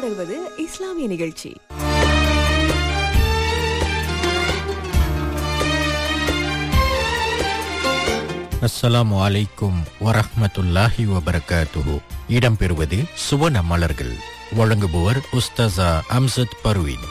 தொடர்வது இஸ்லாமிய நிகழ்ச்சி அஸ்ஸலாமு அலைக்கும் வரஹ்மத்துல்லாஹி வபரகாத்துஹு இடம்பெறுவது சுவன மலர்கள் வழங்குபவர் உஸ்தசா அம்சத் பர்வீன்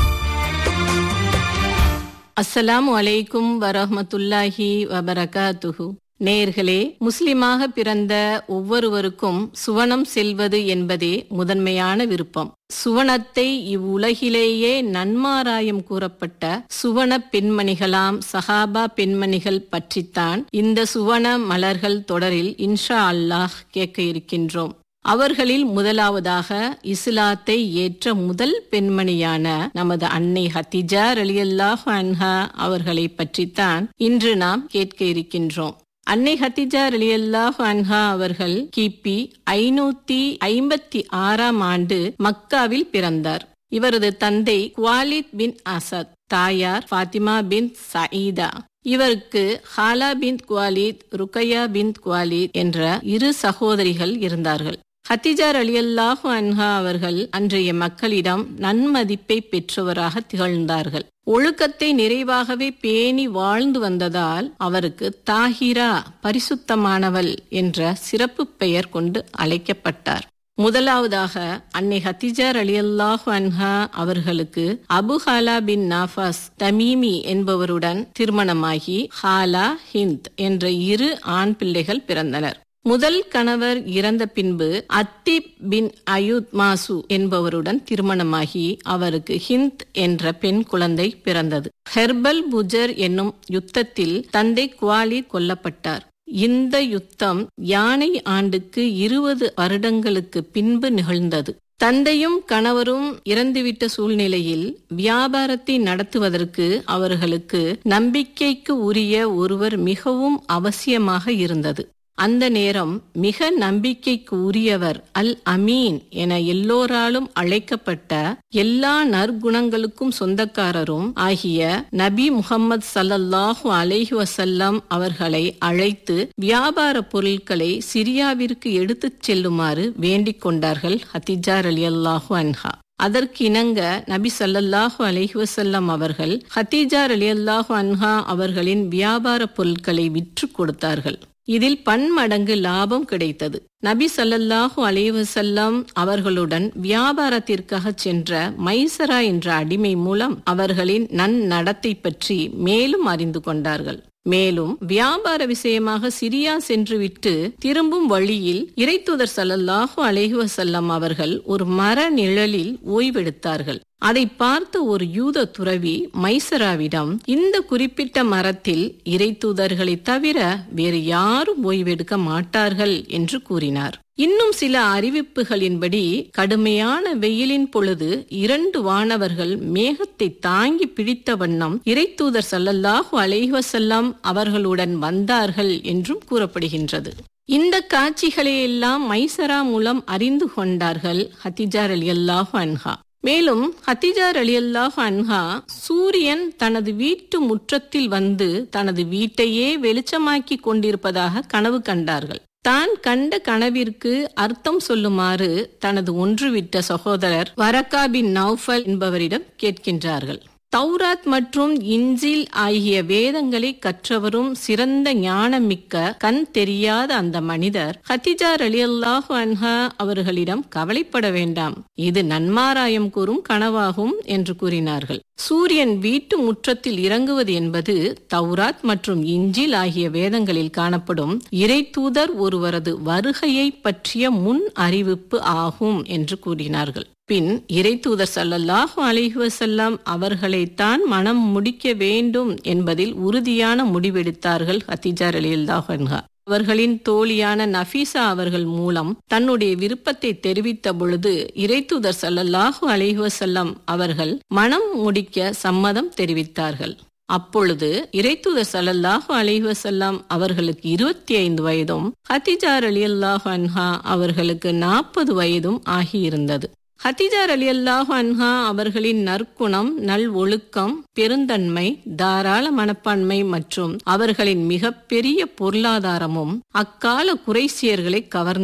அஸ்ஸலாமு அலைக்கும் வரஹ்மத்துல்லாஹி வபரகாத்துஹு நேர்களே முஸ்லிமாக பிறந்த ஒவ்வொருவருக்கும் சுவனம் செல்வது என்பதே முதன்மையான விருப்பம் சுவனத்தை இவ்வுலகிலேயே நன்மாராயம் கூறப்பட்ட சுவன பெண்மணிகளாம் சஹாபா பெண்மணிகள் பற்றித்தான் இந்த சுவன மலர்கள் தொடரில் இன்ஷா அல்லாஹ் கேட்க இருக்கின்றோம் அவர்களில் முதலாவதாக இஸ்லாத்தை ஏற்ற முதல் பெண்மணியான நமது அன்னை ஹத்திஜா ரலியல்லாஹு அன்ஹா அவர்களை பற்றித்தான் இன்று நாம் கேட்க இருக்கின்றோம் அன்னை ஹத்திஜா ரலியல்லாஹு அன்ஹா அவர்கள் கிபி ஐநூத்தி ஐம்பத்தி ஆறாம் ஆண்டு மக்காவில் பிறந்தார் இவரது தந்தை குவாலித் பின் அசத் தாயார் ஃபாத்திமா பின் சயீதா இவருக்கு ஹாலா பின் குவாலித் ருக்கையா பின் குவாலித் என்ற இரு சகோதரிகள் இருந்தார்கள் ஹத்திஜார் அலியல்லாஹு அன்ஹா அவர்கள் அன்றைய மக்களிடம் நன்மதிப்பை பெற்றவராக திகழ்ந்தார்கள் ஒழுக்கத்தை நிறைவாகவே பேணி வாழ்ந்து வந்ததால் அவருக்கு தாஹிரா பரிசுத்தமானவள் என்ற சிறப்பு பெயர் கொண்டு அழைக்கப்பட்டார் முதலாவதாக அன்னை ஹத்திஜார் அலியல்லாஹு அன்ஹா அவர்களுக்கு அபு ஹாலா பின் நாஃபாஸ் தமீமி என்பவருடன் திருமணமாகி ஹாலா ஹிந்த் என்ற இரு ஆண் பிள்ளைகள் பிறந்தனர் முதல் கணவர் இறந்த பின்பு அத்திப் பின் அயுத் மாசு என்பவருடன் திருமணமாகி அவருக்கு ஹிந்த் என்ற பெண் குழந்தை பிறந்தது ஹெர்பல் புஜர் என்னும் யுத்தத்தில் தந்தை குவாலி கொல்லப்பட்டார் இந்த யுத்தம் யானை ஆண்டுக்கு இருபது வருடங்களுக்கு பின்பு நிகழ்ந்தது தந்தையும் கணவரும் இறந்துவிட்ட சூழ்நிலையில் வியாபாரத்தை நடத்துவதற்கு அவர்களுக்கு நம்பிக்கைக்கு உரிய ஒருவர் மிகவும் அவசியமாக இருந்தது அந்த நேரம் மிக நம்பிக்கைக்கு உரியவர் அல் அமீன் என எல்லோராலும் அழைக்கப்பட்ட எல்லா நற்குணங்களுக்கும் சொந்தக்காரரும் ஆகிய நபி முகம்மது சல்லல்லாஹு அலைஹி வசல்லம் அவர்களை அழைத்து வியாபார பொருட்களை சிரியாவிற்கு எடுத்துச் செல்லுமாறு வேண்டிக் கொண்டார்கள் ஹத்திஜார் அலி அல்லாஹு அன்ஹா அதற்கு இணங்க நபி சல்லல்லாஹு அலைஹி வசல்லம் அவர்கள் ஹத்தீஜார் அலி அல்லாஹு அன்ஹா அவர்களின் வியாபார பொருட்களை விற்று கொடுத்தார்கள் இதில் பன்மடங்கு லாபம் கிடைத்தது நபி சல்லல்லாஹு அலைவசல்லம் அவர்களுடன் வியாபாரத்திற்காக சென்ற மைசரா என்ற அடிமை மூலம் அவர்களின் நன்னடத்தை பற்றி மேலும் அறிந்து கொண்டார்கள் மேலும் வியாபார விஷயமாக சிரியா சென்றுவிட்டு திரும்பும் வழியில் இறைத்துதர் சல்லல்லாஹு அலைஹி வசல்லம் அவர்கள் ஒரு மர நிழலில் ஓய்வெடுத்தார்கள் அதை பார்த்த ஒரு யூத துறவி மைசராவிடம் இந்த குறிப்பிட்ட மரத்தில் இறைத்தூதர்களை தவிர வேறு யாரும் ஓய்வெடுக்க மாட்டார்கள் என்று கூறினார் இன்னும் சில அறிவிப்புகளின்படி கடுமையான வெயிலின் பொழுது இரண்டு வானவர்கள் மேகத்தை தாங்கி பிடித்த வண்ணம் இறைத்தூதர் சல்லல்லாஹு அலைவசல்லாம் அவர்களுடன் வந்தார்கள் என்றும் கூறப்படுகின்றது இந்த காட்சிகளையெல்லாம் மைசரா மூலம் அறிந்து கொண்டார்கள் ஹத்திஜார் அலி அல்லாஹு அன்ஹா மேலும் ஹத்திஜார் அலி அல்லாஹ் அன்ஹா சூரியன் தனது வீட்டு முற்றத்தில் வந்து தனது வீட்டையே வெளிச்சமாக்கி கொண்டிருப்பதாக கனவு கண்டார்கள் தான் கண்ட கனவிற்கு அர்த்தம் சொல்லுமாறு தனது ஒன்றுவிட்ட சகோதரர் வரக்கா பின் நௌஃபல் என்பவரிடம் கேட்கின்றார்கள் தௌராத் மற்றும் இன்ஜில் ஆகிய வேதங்களை கற்றவரும் சிறந்த ஞானமிக்க கண் தெரியாத அந்த மனிதர் ஹத்திஜார் அலி அல்லாஹு அன்ஹா அவர்களிடம் கவலைப்பட வேண்டாம் இது நன்மாராயம் கூறும் கனவாகும் என்று கூறினார்கள் சூரியன் வீட்டு முற்றத்தில் இறங்குவது என்பது தௌராத் மற்றும் இஞ்சில் ஆகிய வேதங்களில் காணப்படும் இறை தூதர் ஒருவரது வருகையை பற்றிய முன் அறிவிப்பு ஆகும் என்று கூறினார்கள் பின் இறை தூதர் சல்லல்லாஹு அலைஹி வசல்லாம் அவர்களைத்தான் மனம் முடிக்க வேண்டும் என்பதில் உறுதியான முடிவெடுத்தார்கள் ஹத்திஜார் அலி அல்லாஹன்ஹா அவர்களின் தோழியான நஃபீசா அவர்கள் மூலம் தன்னுடைய விருப்பத்தை தெரிவித்த பொழுது இறைத்தூதர் சல்லல்லாஹு அலைஹி வசல்லம் அவர்கள் மனம் முடிக்க சம்மதம் தெரிவித்தார்கள் அப்பொழுது இறைத்தூதர் சல்லல்லாஹு அலைஹி வசல்லாம் அவர்களுக்கு இருபத்தி ஐந்து வயதும் ஹத்திஜார் அலி அல்லாஹ் அன்ஹா அவர்களுக்கு நாற்பது வயதும் ஆகியிருந்தது ஹத்திஜார் அலி அல்லாஹு அன்ஹா அவர்களின் நற்குணம் நல் ஒழுக்கம் பெருந்தன்மை தாராள மனப்பான்மை மற்றும் அவர்களின் மிகப்பெரிய பொருளாதாரமும் அக்கால குறைசியர்களை கவர்ந்தன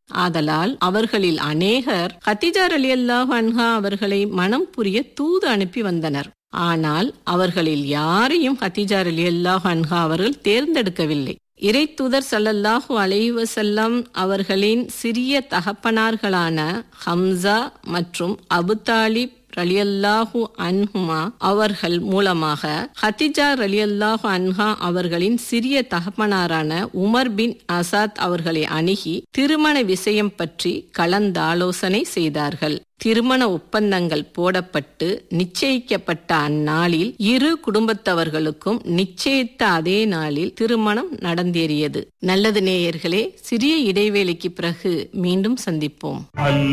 ஆதலால் அவர்களில் அநேகர் ஹத்திஜா அலி அல்லாஹ் அன்ஹா அவர்களை மனம் புரிய தூது அனுப்பி வந்தனர் ஆனால் அவர்களில் யாரையும் ஹத்திஜா அலி அல்லாஹ் அன்ஹா அவர்கள் தேர்ந்தெடுக்கவில்லை இறை தூதர் சல்லல்லாஹு அலைவசல்லம் அவர்களின் சிறிய தகப்பனார்களான ஹம்சா மற்றும் அபுதாலிப் ரலியல்லாஹு அன்ஹுமா அவர்கள் மூலமாக ஹத்திஜா ரலியல்லாஹு அன்ஹா அவர்களின் சிறிய தகப்பனாரான உமர் பின் அசாத் அவர்களை அணுகி திருமண விஷயம் பற்றி கலந்தாலோசனை செய்தார்கள் திருமண ஒப்பந்தங்கள் போடப்பட்டு நிச்சயிக்கப்பட்ட அந்நாளில் இரு குடும்பத்தவர்களுக்கும் நிச்சயித்த அதே நாளில் திருமணம் நடந்தேறியது நல்லது நேயர்களே சிறிய இடைவேளைக்கு பிறகு மீண்டும் சந்திப்போம்